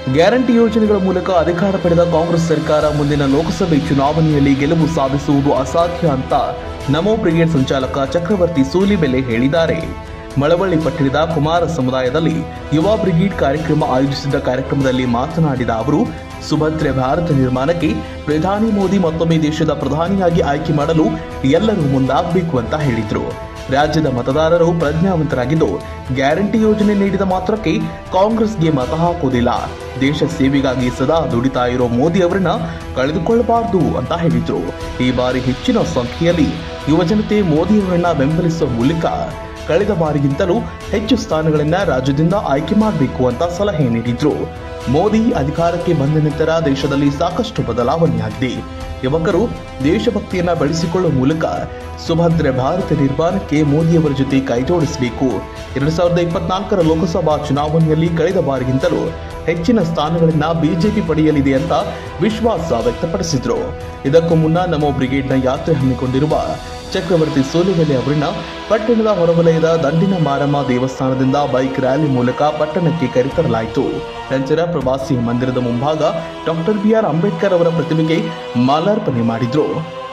guarantee ಯೋಜನೆಗಳ ಮೂಲಕ ಅಧಿಕಾರ ಪಡೆದ ಕಾಂಗ್ರೆಸ್ ಸರ್ಕಾರ ಮುಂದಿನ ಲೋಕಸಭೆ ಚುನಾವಣೆಯಲ್ಲಿ ಗೆಲುವು ಸಾಧಿಸುವುದು ಅಸಾಧ್ಯ ಅಂತ ನಮೋ ಬ್ರಿಗೇಡ್ ಸಂಚಾಲಕ ಚಕ್ರವರ್ತಿ ಸೂಲಿಬೆಲೆ ಹೇಳಿದ್ದಾರೆ ಮಳವಳ್ಳಿ ಪಟ್ಟಣದ ಕುಮಾರ ಸಮುದಾಯದಲ್ಲಿ ಯುವ ಬ್ರಿಗೇಡ್ ಕಾರ್ಯಕ್ರಮ ಆಯೋಜಿಸಿದ್ದ ಕಾರ್ಯಕ್ರಮದಲ್ಲಿ ಮಾತನಾಡಿದ ಅವರು ಸುಭದ್ರ ಭಾರತ ನಿರ್ಮಾಣಕ್ಕೆ ಪ್ರಧಾನಿ ಮೋದಿ ಮತ್ತೊಮ್ಮೆ ದೇಶದ ಪ್ರಧಾನಿಯಾಗಿ ಆಯ್ಕೆ ಮಾಡಲು ಎಲ್ಲರೂ ಮುಂದಾಗಬೇಕು ಅಂತ ಹೇಳಿದರು ರಾಜ್ಯದ ಮತದಾರರು ಪ್ರಜ್ಞಾವಂತರಾಗಿದ್ದು ಗ್ಯಾರಂಟಿ ಯೋಜನೆ ನೀಡಿದ ಮಾತ್ರಕ್ಕೆ ಕಾಂಗ್ರೆಸ್ಗೆ ಮತ ಹಾಕುವುದಿಲ್ಲ ದೇಶ ಸೇವೆಗಾಗಿ ಸದಾ ದುಡಿತಾ ಇರೋ ಮೋದಿ ಅವರನ್ನ ಕಳೆದುಕೊಳ್ಳಬಾರದು ಅಂತ ಹೇಳಿದ್ರು ಈ ಬಾರಿ ಹೆಚ್ಚಿನ ಸಂಖ್ಯೆಯಲ್ಲಿ ಯುವಜನತೆ ಮೋದಿ ಅವರನ್ನ ಬೆಂಬಲಿಸುವ ಮೂಲಕ ಕಳೆದ ಬಾರಿಗಿಂತಲೂ ಹೆಚ್ಚು ಸ್ಥಾನಗಳನ್ನ ರಾಜ್ಯದಿಂದ ಆಯ್ಕೆ ಮಾಡಬೇಕು ಅಂತ ಸಲಹೆ ನೀಡಿದ್ರು ಮೋದಿ ಅಧಿಕಾರಕ್ಕೆ ಬಂದ ನಂತರ ದೇಶದಲ್ಲಿ ಸಾಕಷ್ಟು ಬದಲಾವಣೆಯಾಗಿದೆ ಯುವಕರು ದೇಶಭಕ್ತಿಯನ್ನ ಬೆಳೆಸಿಕೊಳ್ಳುವ ಮೂಲಕ ಸುಭದ್ರ ಭಾರತ ನಿರ್ಮಾಣಕ್ಕೆ ಮೋದಿಯವರ ಜೊತೆ ಕೈಜೋಡಿಸಬೇಕು ಎರಡು ಸಾವಿರದ ಇಪ್ಪತ್ನಾಲ್ಕರ ಲೋಕಸಭಾ ಚುನಾವಣೆಯಲ್ಲಿ ಕಳೆದ ಬಾರಿಗಿಂತಲೂ ಹೆಚ್ಚಿನ ಸ್ಥಾನಗಳನ್ನ ಬಿಜೆಪಿ ಪಡೆಯಲಿದೆ ಅಂತ ವಿಶ್ವಾಸ ವ್ಯಕ್ತಪಡಿಸಿದ್ರು ಇದಕ್ಕೂ ಮುನ್ನ ನಮೋ ಬ್ರಿಗೇಡ್ನ ಯಾತ್ರೆ ಹಮ್ಮಿಕೊಂಡಿರುವ ಚಕ್ರವರ್ತಿ ಸೋಲಿವೆಲೆ ಅವರನ್ನ ಪಟ್ಟಣದ ಹೊರವಲಯದ ದಂಡಿನ ಮಾರಮ್ಮ ದೇವಸ್ಥಾನದಿಂದ ಬೈಕ್ ರ್ಯಾಲಿ ಮೂಲಕ ಪಟ್ಟಣಕ್ಕೆ ಕರೆತರಲಾಯಿತು ನಂತರ ಪ್ರವಾಸಿ ಮಂದಿರದ ಮುಂಭಾಗ ಡಾಕ್ಟರ್ ಬಿಆರ್ ಅಂಬೇಡ್ಕರ್ ಅವರ ಪ್ರತಿಮೆಗೆ ಮಾಲಾರ್ಪಣೆ ಮಾಡಿದ್ರು